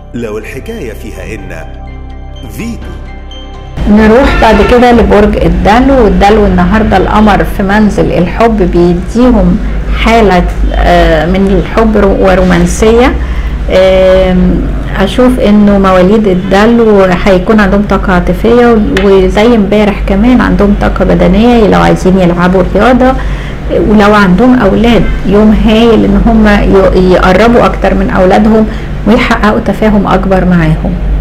لو الحكاية فيها إن فيتو نروح بعد كده لبرج الدلو والدلو النهارده القمر في منزل الحب بيديهم حالة آه، من الحب رو- ورومانسية آم، اشوف انه مواليد الدلو هيكون عندهم طاقة عاطفية وزي امبارح كمان عندهم طاقة بدنية لو عايزين يلعبوا رياضة ولو عندهم اولاد يوم هايل ان هم ي- يقربوا اكتر من اولادهم ويحققوا تفاهم اكبر معاهم